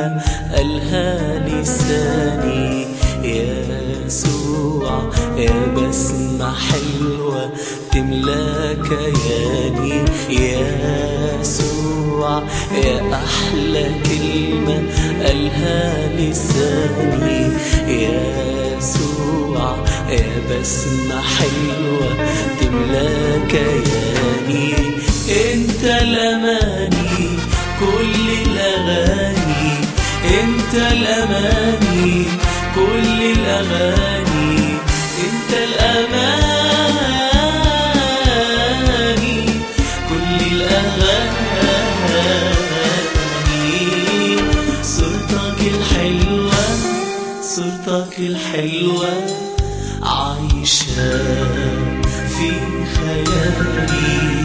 كلمة قالها لساني يا يسوع يا بسمة حلوة تملى كياني يا يسوع يا أحلى كلمة قالها لساني يا يسوع يا بسمة حلوة تملى كياني انت الأماني كل الأغاني انت الأماني كل الأغاني انت الأماني كل الأغاني صورتك الحلوة صورتك الحلوة عايشة في خيالي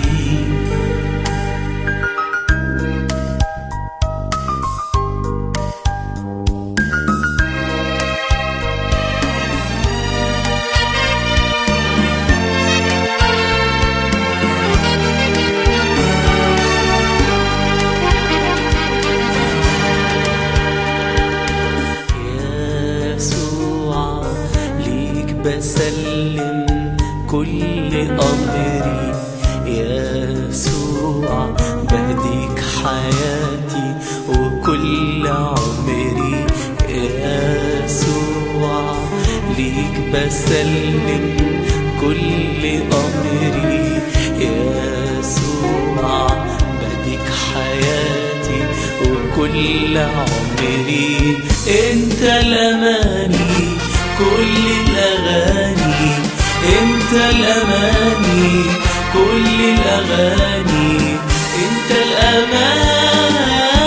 يا يسوع ليك بسلم كل أمري يا يسوع بهديك حياتي وكل عمري يا يسوع ليك بسلم كل أمري يا يسوع بديك حياتي وكل عمري انت الاماني كل الاغاني انت الاماني كل الاغاني انت الاماني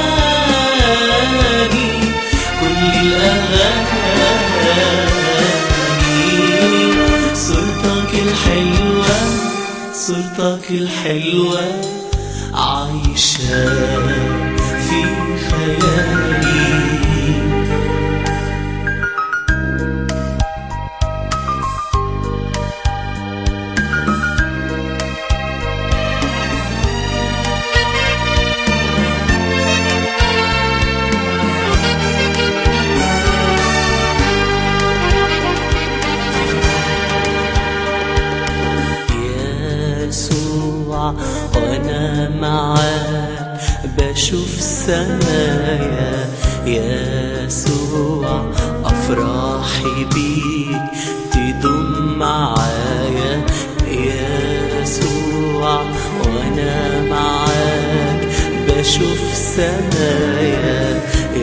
كل الاغاني صورتك الحلوه صورتك الحلوه عايشة في خيالي يسوع وانا معاك بشوف سمايا يسوع افراحي بيك تدوم معايا يسوع وانا معاك بشوف سمايا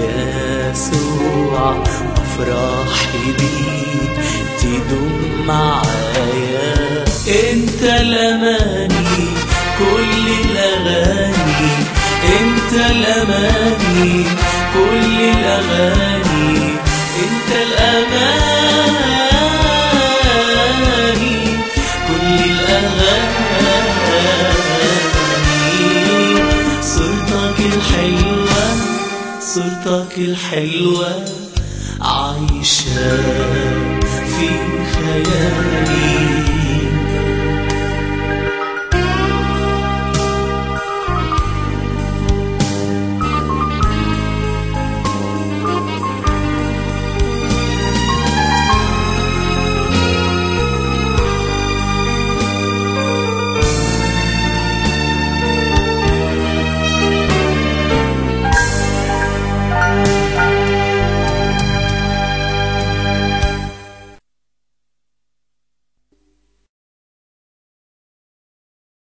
يسوع افراحي بيك تدوم معايا انت الاماني كل الاغاني انت الاماني كل الاغاني انت الاماني كل الاغاني صورتك الحلوه صورتك الحلوه عايشه في خيالي